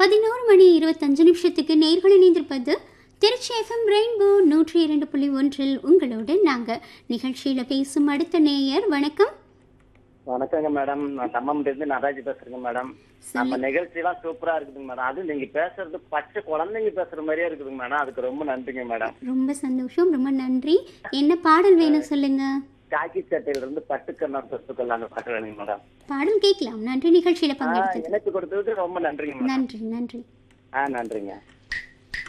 பதினோரு மணி இருபத்தஞ்சு நிமிஷத்துக்கு நேர்கள் இணைந்திருப்பது திருச்சி எஃப்எம் ரெயின்போ நூற்றி இரண்டு புள்ளி ஒன்றில் உங்களோடு நாங்கள் நிகழ்ச்சியில் பேசும் அடுத்த நேயர் வணக்கம் வணக்கங்க மேடம் நான் தம்மம்லேருந்து நடராஜ் பேசுறேங்க மேடம் நம்ம நிகழ்ச்சி எல்லாம் சூப்பரா இருக்குதுங்க மேடம் அது நீங்க பேசுறது பச்சை குழந்தைங்க பேசுற மாதிரியே இருக்குதுங்க மேடம் அதுக்கு ரொம்ப நன்றிங்க மேடம் ரொம்ப சந்தோஷம் ரொம்ப நன்றி என்ன பாடல் வேணும் சொல்லுங்க காக்கி சட்டையில இருந்து பட்டுக்கண்ணம் சொத்துக்கள் அந்த பாட்டு வேணுங்க மேடம் பாடல் கேட்கலாம் நன்றி நிகழ்ச்சியில் ஆ, பங்கெடுத்தது இணைப்பு கொடுத்ததுக்கு ரொம்ப நன்றிங்க மேடம் நன்றி நன்றி ஆ நன்றிங்க